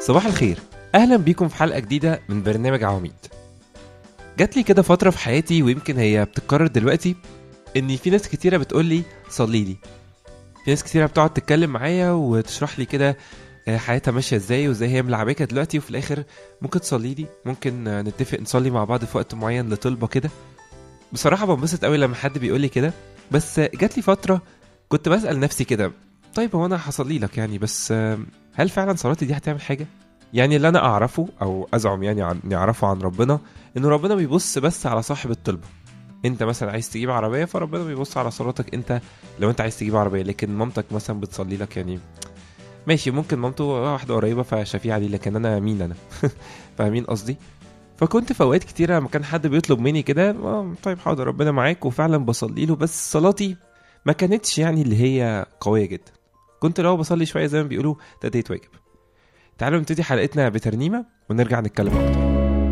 صباح الخير اهلا بيكم في حلقه جديده من برنامج عواميد جات لي كده فتره في حياتي ويمكن هي بتتكرر دلوقتي ان في ناس كتيره بتقول لي صلي لي في ناس كتيره بتقعد تتكلم معايا وتشرح لي كده آه، حياتها ماشيه ازاي وازاي هي ملعبكه دلوقتي وفي الاخر ممكن تصلي لي ممكن آه، نتفق نصلي مع بعض في وقت معين لطلبه كده بصراحه بنبسط قوي لما حد بيقول لي كده بس آه، جات لي فتره كنت بسال نفسي كده طيب هو انا هصلي لك يعني بس آه، هل فعلا صلاتي دي هتعمل حاجه يعني اللي انا اعرفه او ازعم يعني عن اني اعرفه عن ربنا ان ربنا بيبص بس على صاحب الطلبه انت مثلا عايز تجيب عربيه فربنا بيبص على صلاتك انت لو انت عايز تجيب عربيه لكن مامتك مثلا بتصلي لك يعني ماشي ممكن مامته واحده قريبه فشفيعه لي لكن انا مين انا فاهمين قصدي فكنت في اوقات كتيره لما كان حد بيطلب مني كده آه، طيب حاضر ربنا معاك وفعلا بصلي له بس صلاتي ما كانتش يعني اللي هي قويه جدا كنت لو بصلي شويه زي ما بيقولوا تأديت واجب تعالوا نبتدي حلقتنا بترنيمه ونرجع نتكلم اكتر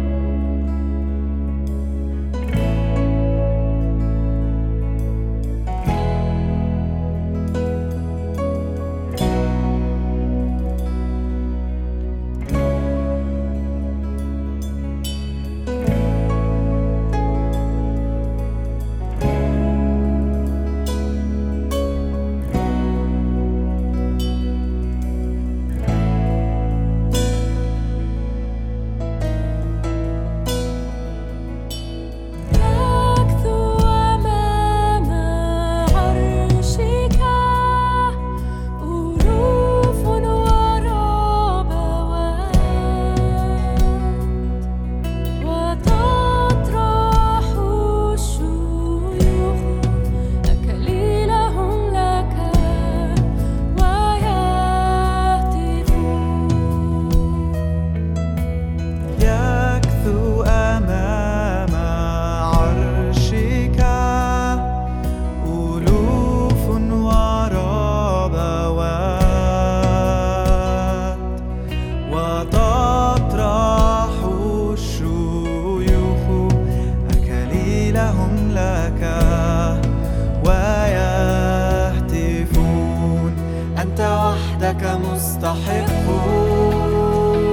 أكثو أمام عرشك ألوف وربوات وتطرح الشيوخ أكليلهم لك ويهتفون يكثو أمام عرشك ألوف وربوات وتطرح الشيوخ أكليلهم لك ويهتفون أنت وحدك مستحقون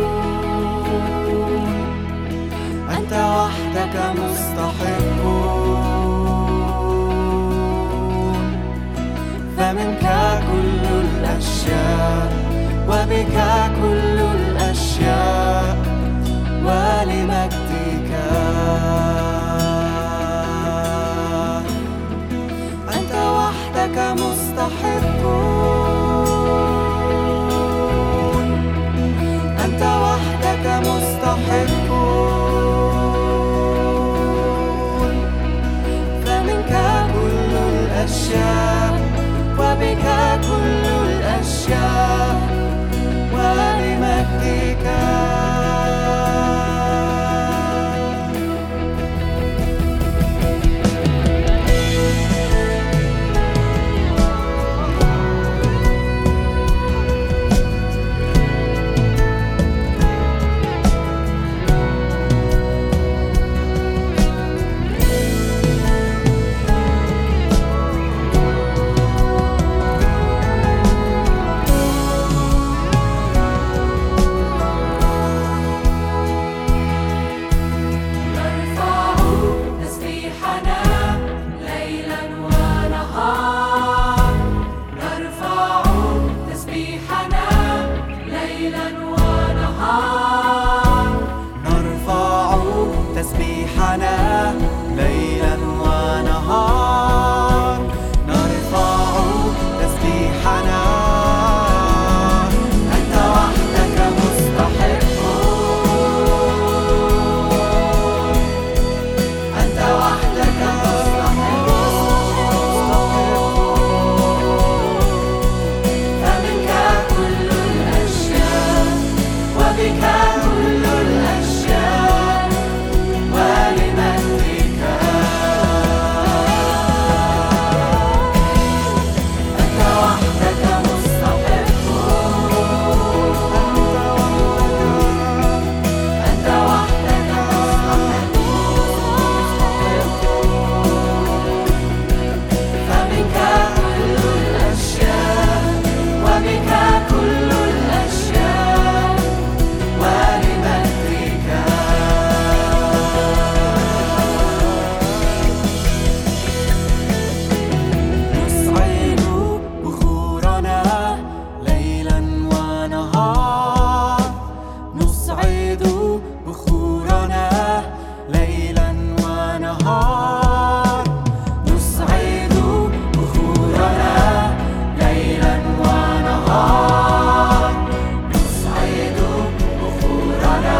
أنت وحدك مستحقون فمنك كل الأشياء وبك كل الأشياء ولمجدك أنت وحدك مستحقون أنت وحدك مستحقون فمنك كل الأشياء وبك كل الأشياء بخورنا ليلا ونهار نصعد بخورنا ليلا ونهار نصعد بخورنا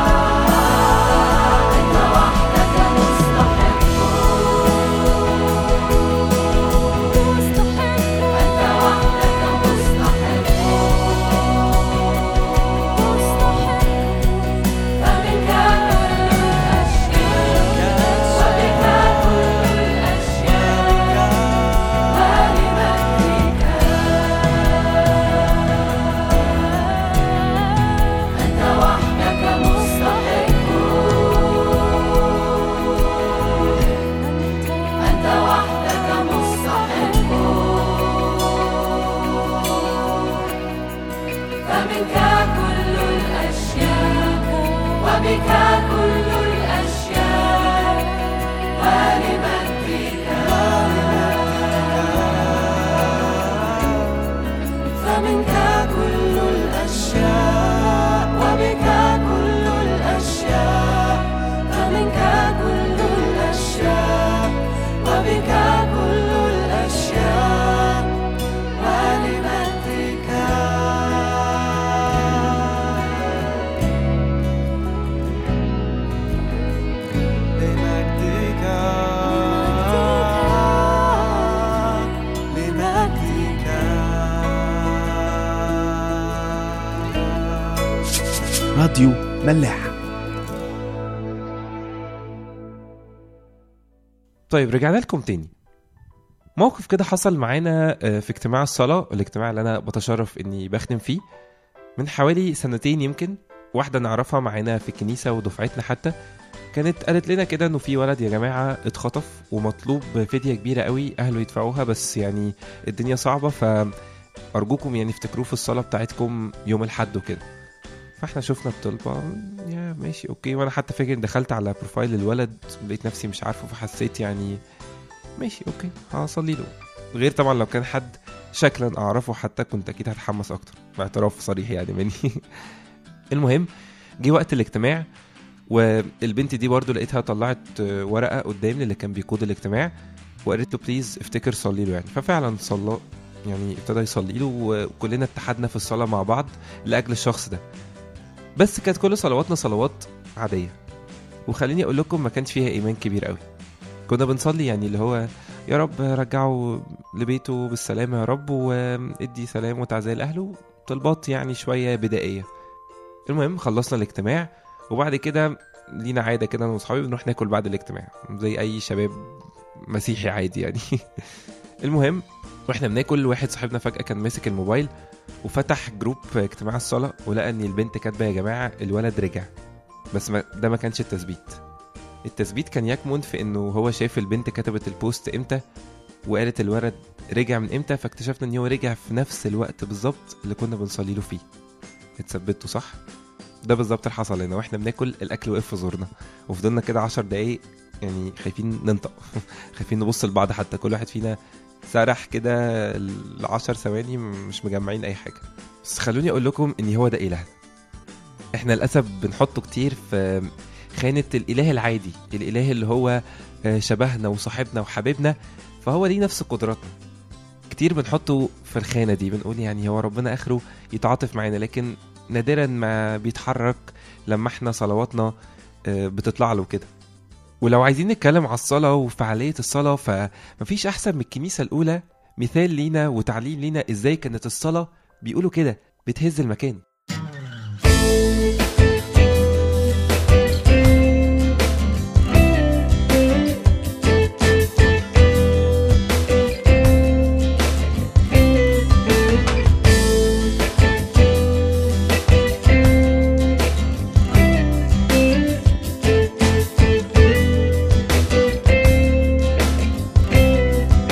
أنت وحدك مستحق أنت وحدك مستحق فمنك كل الأشياء وبك كل الأشياء ولمجدك أنت وحدك مستحق أنت وحدك مستحق فمنك كل الأشياء وبك كل الأشياء ولمجدك فمنك كل الأشياء وبك كل الأشياء فمنك كل الأشياء وبك كل الأشياء ولمجدك لمجدك لمجدك راديو ملاح طيب رجعنا لكم تاني موقف كده حصل معانا آه، في اجتماع الصلاة الاجتماع اللي أنا بتشرف إني بخدم فيه من حوالي سنتين يمكن واحدة نعرفها معانا في الكنيسة ودفعتنا حتى كانت قالت لنا كده إنه في ولد يا جماعة اتخطف ومطلوب فدية كبيرة قوي أهله يدفعوها بس يعني الدنيا صعبة فأرجوكم يعني افتكروه في الصلاة بتاعتكم يوم الحد وكده فاحنا شفنا الطلبة يا ماشي اوكي وانا حتى فاكر إن دخلت على بروفايل الولد لقيت نفسي مش عارفه فحسيت يعني ماشي اوكي هصلي له غير طبعا لو كان حد شكلا اعرفه حتى كنت اكيد هتحمس اكتر باعتراف صريح يعني مني المهم جه وقت الاجتماع والبنت دي برضو لقيتها طلعت آه، ورقه قدامي اللي كان بيقود الاجتماع وقالت له بليز افتكر صلي له يعني ففعلا صلى يعني ابتدى يصلي له وكلنا اتحدنا في الصلاه مع بعض لاجل الشخص ده بس كانت كل صلواتنا صلوات عاديه وخليني اقول لكم ما كانش فيها ايمان كبير قوي كنا بنصلي يعني اللي هو يا رب رجعه لبيته بالسلامه يا رب وادي سلام وتعزيه لاهله طلبات يعني شويه بدائيه المهم خلصنا الاجتماع وبعد كده لينا عاده كده انا واصحابي بنروح ناكل بعد الاجتماع زي اي شباب مسيحي عادي يعني المهم واحنا بناكل واحد صاحبنا فجاه كان ماسك الموبايل وفتح جروب اجتماع الصلاه ولقى ان البنت كاتبه يا جماعه الولد رجع بس ما ده ما كانش التثبيت التثبيت كان يكمن في انه هو شاف البنت كتبت البوست امتى وقالت الولد رجع من امتى فاكتشفنا ان هو رجع في نفس الوقت بالظبط اللي كنا بنصلي له فيه اتثبتوا صح ده بالظبط اللي حصل لنا واحنا بناكل الاكل وقف في زورنا وفضلنا كده عشر دقايق يعني خايفين ننطق خايفين نبص لبعض حتى كل واحد فينا سرح كده العشر ثواني مش مجمعين اي حاجه بس خلوني اقول لكم ان هو ده الهنا احنا للاسف بنحطه كتير في خانه الاله العادي الاله اللي هو آه، شبهنا وصاحبنا وحبيبنا فهو دي نفس قدراتنا كتير بنحطه في الخانه دي بنقول يعني هو ربنا اخره يتعاطف معانا لكن نادرا ما بيتحرك لما احنا صلواتنا آه، بتطلع له كده ولو عايزين نتكلم على الصلاة وفعالية الصلاة فمفيش أحسن من الكنيسة الأولى مثال لينا وتعليم لينا إزاي كانت الصلاة بيقولوا كده بتهز المكان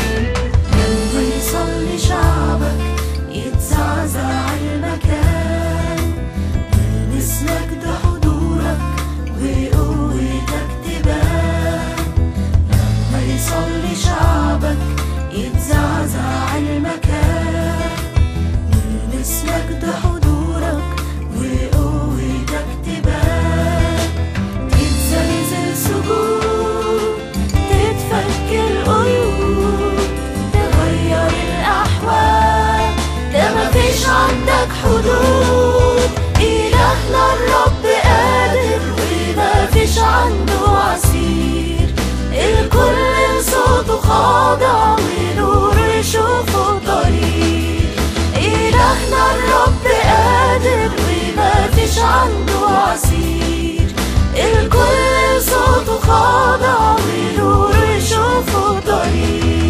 لما يصلي شعبك يتزعزع المكان عنده عسير الكل صوته خاضع ونور يشوفوا الطريق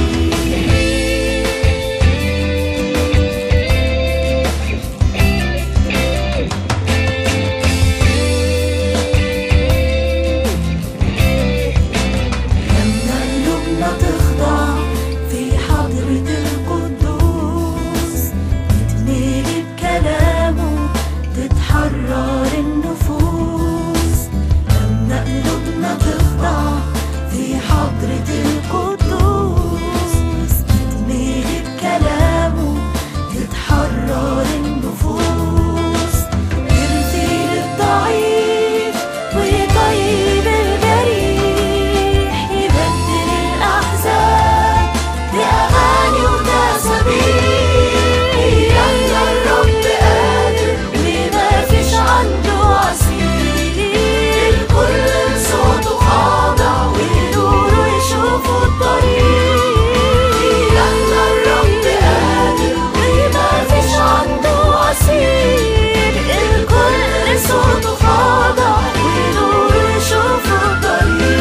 لما قلوبنا تخضع في حضرة القدوس تتملي بكلامه تتحرر النفوس لما قلوبنا تخضع في حضرة القدوس تتملي بكلامه تتحرر النفوس يرثي الضعيف ويطيب الجريح يبدل الأحزان بأغاني وتسابيح يلا الرب قادر وما فيش عنده عسير الكل صوته خاضع ونوره يشوفوا الطريق يلا الرب قادر وما فيش عنده عسير الكل صوته خاضع ونوره يشوفوا الطريق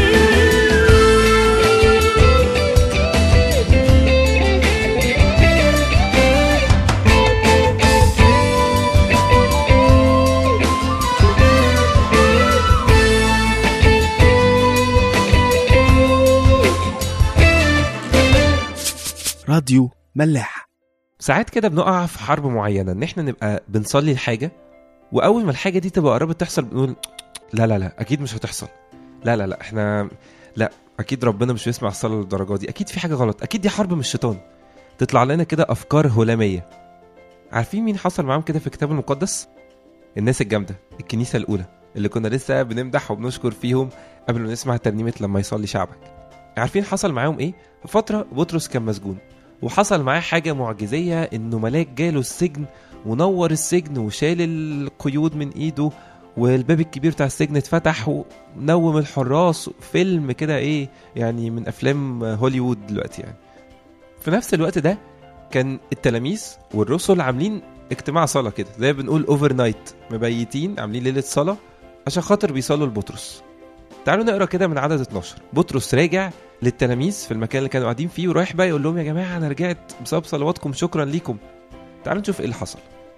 راديو ملاح ساعات كده بنقع في حرب معينه ان احنا نبقى بنصلي الحاجه واول ما الحاجه دي تبقى قربت تحصل بنقول لا لا لا اكيد مش هتحصل لا لا لا احنا لا اكيد ربنا مش بيسمع الصلاه للدرجه دي اكيد في حاجه غلط اكيد دي حرب من الشيطان تطلع لنا كده افكار هلاميه عارفين مين حصل معاهم كده في الكتاب المقدس الناس الجامده الكنيسه الاولى اللي كنا لسه بنمدح وبنشكر فيهم قبل ما نسمع ترنيمه لما يصلي شعبك عارفين حصل معاهم ايه في فتره بطرس كان مسجون وحصل معاه حاجة معجزية إنه ملاك جاله السجن ونور السجن وشال القيود من إيده والباب الكبير بتاع السجن اتفتح ونوم الحراس فيلم كده إيه يعني من أفلام هوليوود دلوقتي يعني في نفس الوقت ده كان التلاميذ والرسل عاملين اجتماع صلاة كده زي ما بنقول اوفر نايت مبيتين عاملين ليلة صلاة عشان خاطر بيصلوا لبطرس تعالوا نقرا كده من عدد 12 بطرس راجع للتلاميذ في المكان اللي كانوا قاعدين فيه ورايح بقى يقول لهم يا جماعه انا رجعت بسبب صلواتكم شكرا ليكم تعالوا نشوف ايه اللي حصل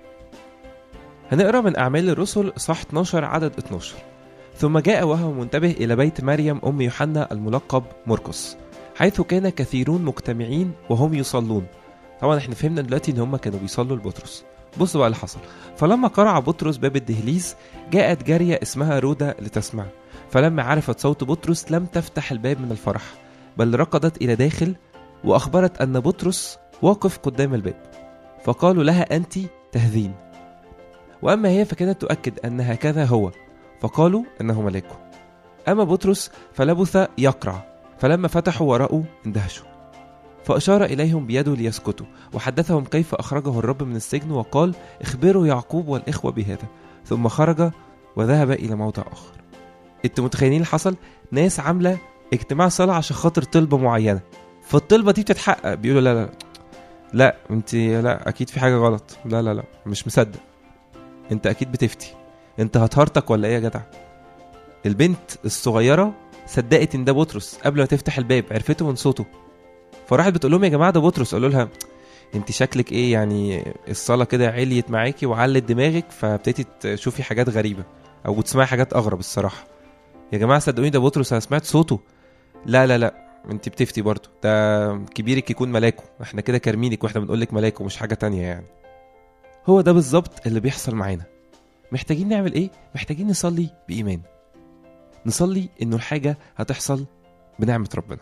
هنقرا من اعمال الرسل صح 12 عدد 12 ثم جاء وهو منتبه الى بيت مريم ام يوحنا الملقب مرقس حيث كان كثيرون مجتمعين وهم يصلون طبعا احنا فهمنا دلوقتي ان هم كانوا بيصلوا لبطرس بصوا بقى اللي حصل فلما قرع بطرس باب الدهليز جاءت جارية اسمها رودة لتسمع فلما عرفت صوت بطرس لم تفتح الباب من الفرح بل ركضت إلى داخل وأخبرت أن بطرس واقف قدام الباب فقالوا لها أنت تهذين وأما هي فكانت تؤكد أن هكذا هو فقالوا إنه ملاكه أما بطرس فلبث يقرع فلما فتحوا ورأوا اندهشوا فأشار إليهم بيده ليسكتوا وحدثهم كيف أخرجه الرب من السجن وقال اخبروا يعقوب والإخوة بهذا ثم خرج وذهب إلى موضع آخر انتوا متخيلين اللي حصل ناس عاملة اجتماع صلاة عشان خاطر طلبة معينة فالطلبة دي بتتحقق بيقولوا لا لا لا انت لا اكيد في حاجة غلط لا لا لا مش مصدق انت اكيد بتفتي انت هتهرتك ولا ايه يا جدع البنت الصغيرة صدقت ان ده بطرس قبل ما تفتح الباب عرفته من صوته فراحت بتقول لهم يا جماعة ده بطرس قالوا لها انت شكلك ايه يعني الصلاة كده عليت معاكي وعلت دماغك فابتديتي تشوفي حاجات غريبة او بتسمعي حاجات اغرب الصراحة يا جماعة صدقوني ده بطرس انا سمعت صوته لا لا لا انت بتفتي برضه ده كبيرك يكون ملاكه احنا كده كارمينك واحنا بنقول لك ملاكه مش حاجة تانية يعني هو ده بالظبط اللي بيحصل معانا محتاجين نعمل ايه محتاجين نصلي بإيمان نصلي انه الحاجة هتحصل بنعمة ربنا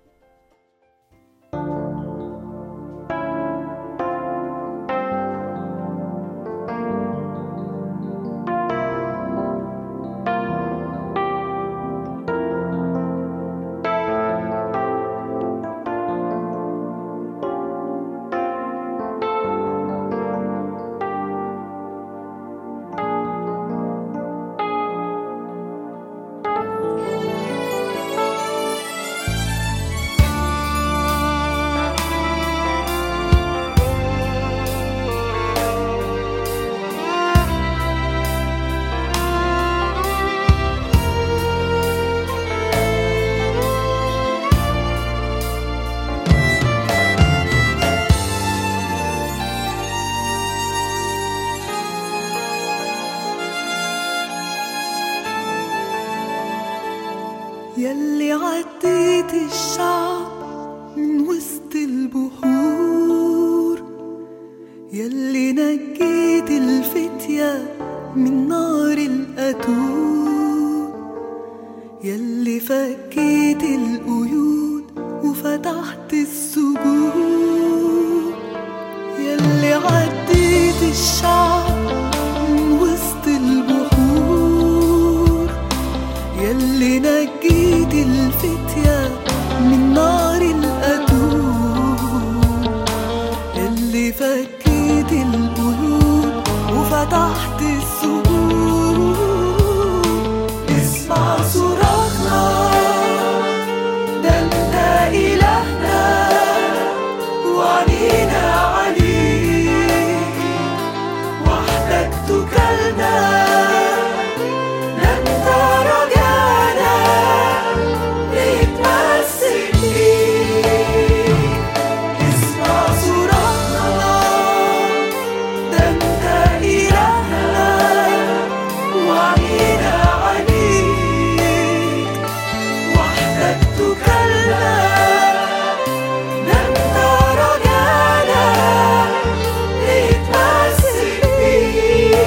يلي عديت الشعب من وسط البحور يلي نجيت الفتية من نار القتول يلي فكيت القيود وفتحت السجود يلي عديت الشعب من وسط البحور يلي نجيت الفتية من نار القتول يلي فكيت القيود وفتحت السجود اسمع صراخنا ده انت إلهنا وعنينا عليك وحدك تكلنا انت رجعنا نتمسك بيك اسمع صراخنا ده انت إلهنا وعنينا عليك وحدك تكلنا انت رجعنا نتمسك بيك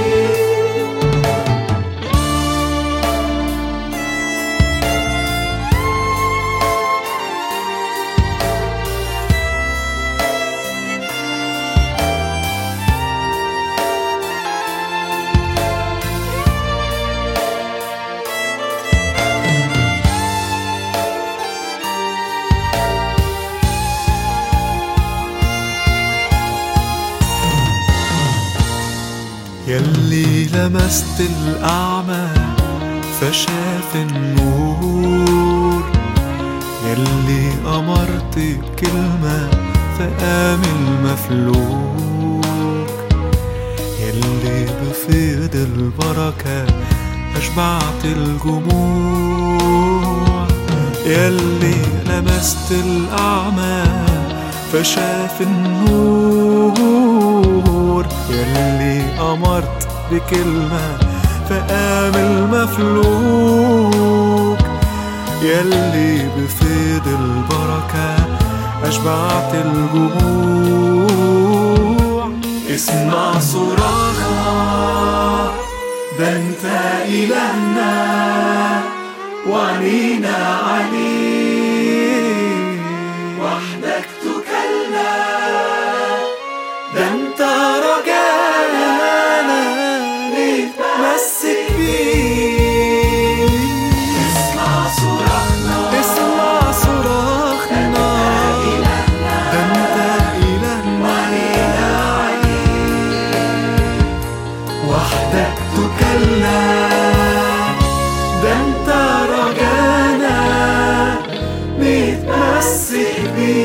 يلي لمست الأعمى فشاف النور يلي أمرت بكلمة فقام المفلوك يلي بفيض البركة أشبعت الجموع يلي لمست الأعمى فشاف النور يلي أمرت بكلمة فقام المفلوك يلي بفيض البركة أشبعت الجموع اسمع صراخنا ده انت إلهنا وعنينا عليك وحدك تكلنا ده انت رجعنا نتمسك بيك اسمع صراخنا اسمع صراخنا ده انت إلهنا وحدك تكلنا ده انت رجعنا نتمسك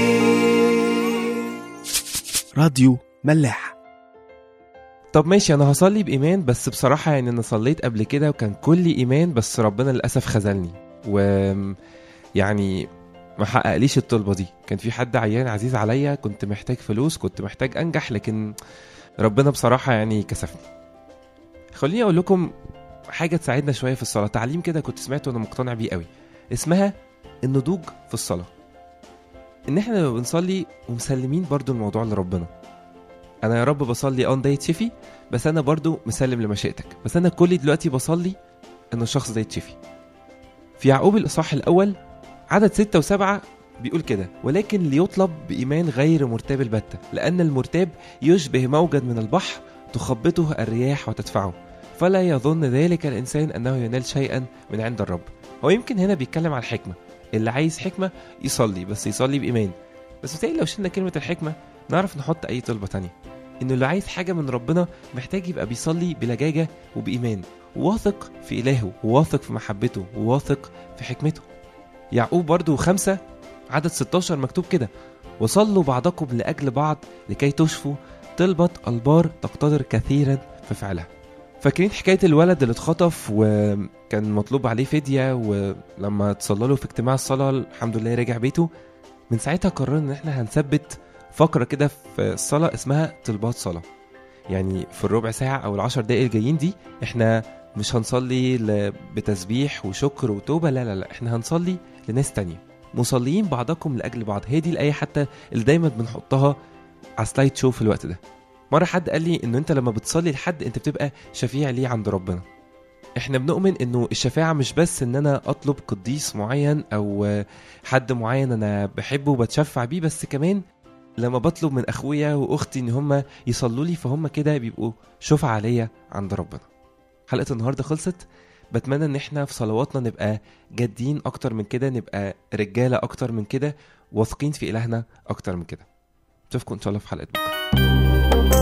بيك راديو ملاح طب ماشي انا هصلي بايمان بس بصراحه يعني انا صليت قبل كده وكان كل ايمان بس ربنا للاسف خذلني و يعني ما حققليش الطلبه دي كان في حد عيان عزيز عليا كنت محتاج فلوس كنت محتاج انجح لكن ربنا بصراحه يعني كسفني خليني اقول لكم حاجه تساعدنا شويه في الصلاه تعليم كده كنت سمعته وانا مقتنع بيه قوي اسمها النضوج في الصلاه ان احنا لما بنصلي ومسلمين برضو الموضوع لربنا انا يا رب بصلي اه ده يتشفي بس انا برضو مسلم لمشيئتك بس انا كل دلوقتي بصلي ان الشخص ده يتشفي في يعقوب الاصحاح الاول عدد ستة وسبعة بيقول كده ولكن ليطلب بإيمان غير مرتاب البتة لأن المرتاب يشبه موجد من البحر تخبطه الرياح وتدفعه فلا يظن ذلك الإنسان أنه ينال شيئا من عند الرب هو يمكن هنا بيتكلم على الحكمة اللي عايز حكمة يصلي بس يصلي بإيمان بس بتهيألي لو شلنا كلمة الحكمة نعرف نحط أي طلبة تانية إنه اللي عايز حاجة من ربنا محتاج يبقى بيصلي بلجاجة وبإيمان واثق في إلهه وواثق في محبته وواثق في حكمته يعقوب برضو خمسة عدد 16 مكتوب كده وصلوا بعضكم لأجل بعض لكي تشفوا طلبة البار تقتدر كثيرا في فعلها فاكرين حكاية الولد اللي اتخطف وكان مطلوب عليه فدية ولما تصلى له في اجتماع الصلاة الحمد لله رجع بيته من ساعتها قررنا ان احنا هنثبت فقرة كده في الصلاة اسمها طلبات صلاة يعني في الربع ساعة او العشر دقايق الجايين دي احنا مش هنصلي ل- بتسبيح وشكر وتوبة لا لا لا احنا هنصلي لناس تانية مصلين بعضكم لأجل بعض هي دي الآية حتى اللي دايما بنحطها على سلايد شو في الوقت ده مرة حد قال لي انه انت لما بتصلي لحد انت بتبقى شفيع ليه عند ربنا احنا بنؤمن انه الشفاعة مش بس ان انا اطلب قديس معين او آه، حد معين انا بحبه وبتشفع بيه بس كمان لما بطلب من اخويا واختي ان هم يصلوا لي فهم كده بيبقوا شفعة ليا عند ربنا حلقة النهاردة خلصت بتمنى ان احنا في صلواتنا نبقى جادين اكتر من كده نبقى رجالة اكتر من كده واثقين في الهنا اكتر من كده اشوفكم ان شاء الله في حلقة بكرة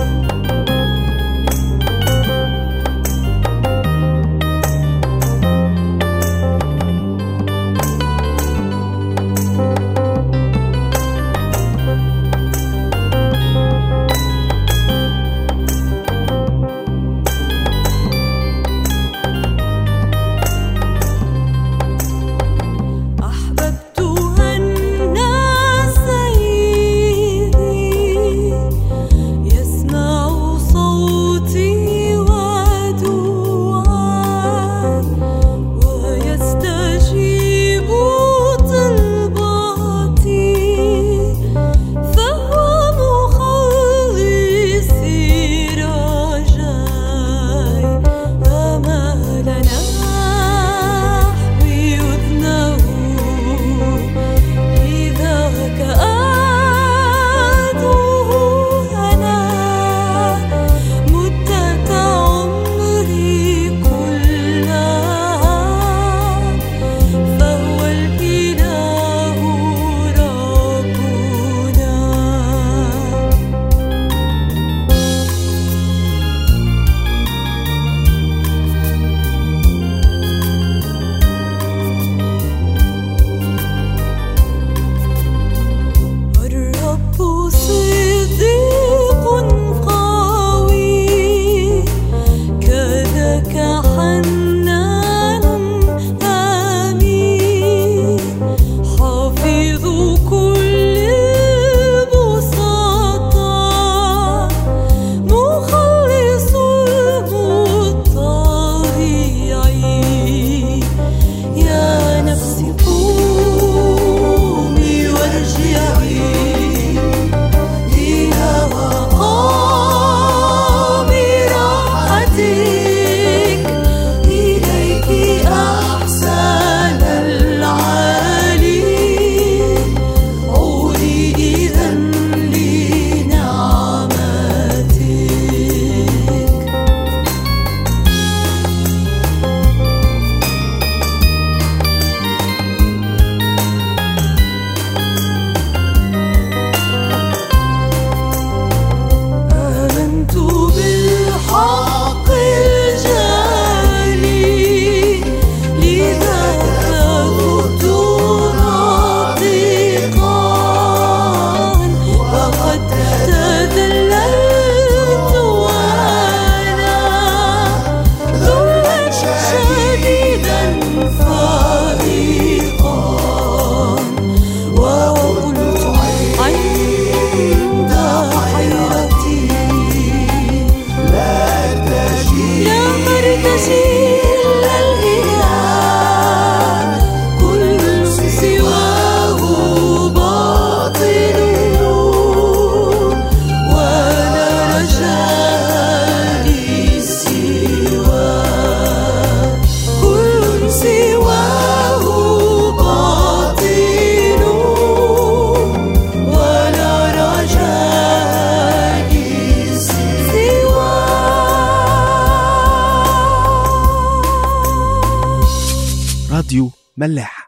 أحببت أن سيدي يسمع صوتي ودعاء ويستجيب طلباتي فهو مخلصي رجاي أمل نحوي أذنه لذاك أدعوه أنا مدة عمري كلها فهو الإله ربنا الرب صديق قوي كذاك حنان أمين حافظ كل البسطاء مخلص المضطهدين يا نفسي قومي وارجعي إلى مقام راحتك إليك أحسن العالي عودي إذا لنعمتك آمنت بالحق الجلي لذاك كنت ناطقا وقد تذللت وأنا ذلا شديدا فائقا وقلت عند حيرتي لا مرتجي إلا الإله كل سواه باطل ولا رجائي سواه كل سواه باطل ولا رجائي سواه راديو ملاح